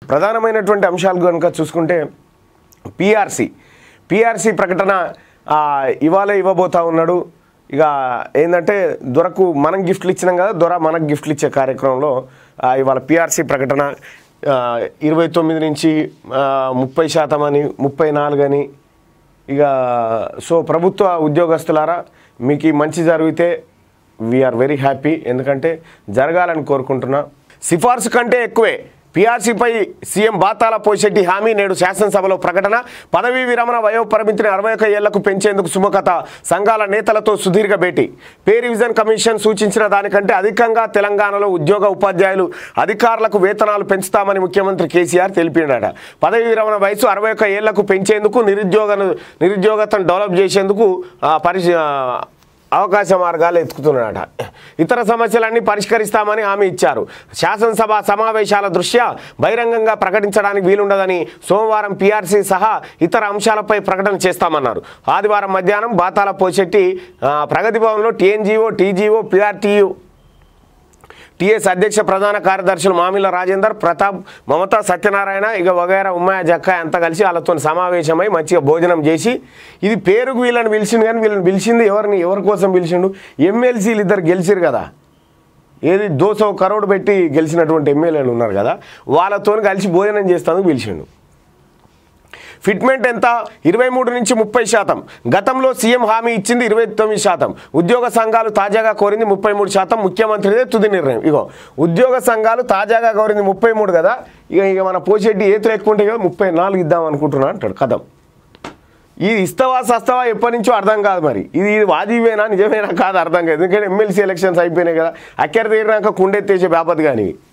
ప్రధానమైనటువంటి అంశాలు కనుక చూసుకుంటే పిఆర్సి పిఆర్సి ప్రకటన ఆ, ఇవాళ ఇవ్వబోతా ఉన్నాడు ఇక ఏంటంటే దొరకు మనం గిఫ్ట్లు ఇచ్చినాం కదా దొర మనకు గిఫ్ట్లు ఇచ్చే కార్యక్రమంలో ఆ, ఇవాళ పిఆర్సి ప్రకటన ఆ, ఇరవై తొమ్మిది నుంచి ఆ, ముప్పై శాతం అని ముప్పై నాలుగు అని ఇక సో ప్రభుత్వ ఉద్యోగస్తులారా మీకు ఈ మంచి జరిగితే వీఆర్ వెరీ హ్యాపీ ఎందుకంటే జరగాలని కోరుకుంటున్నా సిఫార్సు కంటే ఎక్కువే పీఆర్సీపై సీఎం బాతాల పోషెట్టి హామీ నేడు శాసనసభలో ప్రకటన పదవీ విరమణ వయో పరిమితిని అరవై ఒక్క ఏళ్లకు పెంచేందుకు సుముఖత సంఘాల నేతలతో సుదీర్ఘ భేటీ పే రివిజన్ కమిషన్ సూచించిన దానికంటే అధికంగా తెలంగాణలో ఉద్యోగ ఉపాధ్యాయులు అధికారులకు వేతనాలు పెంచుతామని ముఖ్యమంత్రి కేసీఆర్ తెలిపినాడట పదవీ విరమణ వయసు అరవై ఒక్క ఏళ్లకు పెంచేందుకు నిరుద్యోగ నిరుద్యోగతను డెవలప్ చేసేందుకు ఆ, పరిశీ ఆ, అవకాశ మార్గాలు ఎత్తుకుతున్నాడట ఇతర సమస్యలన్నీ పరిష్కరిస్తామని హామీ ఇచ్చారు శాసనసభ సమావేశాల దృష్ట్యా బహిరంగంగా ప్రకటించడానికి వీలుండదని సోమవారం పీఆర్సీ సహా ఇతర అంశాలపై ప్రకటన చేస్తామన్నారు ఆదివారం మధ్యాహ్నం బాతాల పోచెట్టి ఆ, ప్రగతి భవన్లో టీఎన్జీఓ టీజీఓ పీఆర్టీయూ టీఎస్ అధ్యక్ష ప్రధాన కార్యదర్శులు మామిల రాజేందర్ ప్రతాప్ మమతా సత్యనారాయణ ఇక వగైరా ఉమ్మయ్య జక్క అంతా కలిసి వాళ్ళతో సమావేశమై మంచిగా భోజనం చేసి ఇది పేరుకు వీళ్ళని పిలిచిండు కానీ వీళ్ళని పిలిచింది ఎవరిని ఎవరి కోసం పిలిచిండు ఎమ్మెల్సీలు ఇద్దరు గెలిచిరు కదా ఏది దోసో కరోడు పెట్టి గెలిచినటువంటి ఎమ్మెల్యేలు ఉన్నారు కదా వాళ్ళతో కలిసి భోజనం చేస్తానికి పిలిచిండు ఫిట్మెంట్ ఎంత ఇరవై మూడు నుంచి ముప్పై శాతం గతంలో సీఎం హామీ ఇచ్చింది ఇరవై తొమ్మిది శాతం ఉద్యోగ సంఘాలు తాజాగా కోరింది ముప్పై మూడు శాతం ముఖ్యమంత్రిదే తుది నిర్ణయం ఇగో ఉద్యోగ సంఘాలు తాజాగా కోరింది ముప్పై మూడు కదా ఇక ఇక మన పోషెడ్డి ఏతులు ఎక్కువ ఉంటాయి కదా ముప్పై నాలుగు ఇద్దాం అనుకుంటున్నా అంటాడు కథం ఇది ఇస్తావా సస్తావా ఎప్పటి నుంచో అర్థం కాదు మరి ఇది ఇది వాజీవేనా నిజమేనా కాదు అర్థం కాదు ఎందుకంటే ఎమ్మెల్సీ ఎలక్షన్స్ అయిపోయినాయి కదా అక్కర తీరినాక కుండెత్తేసే బాపతి కానీ ఇవి.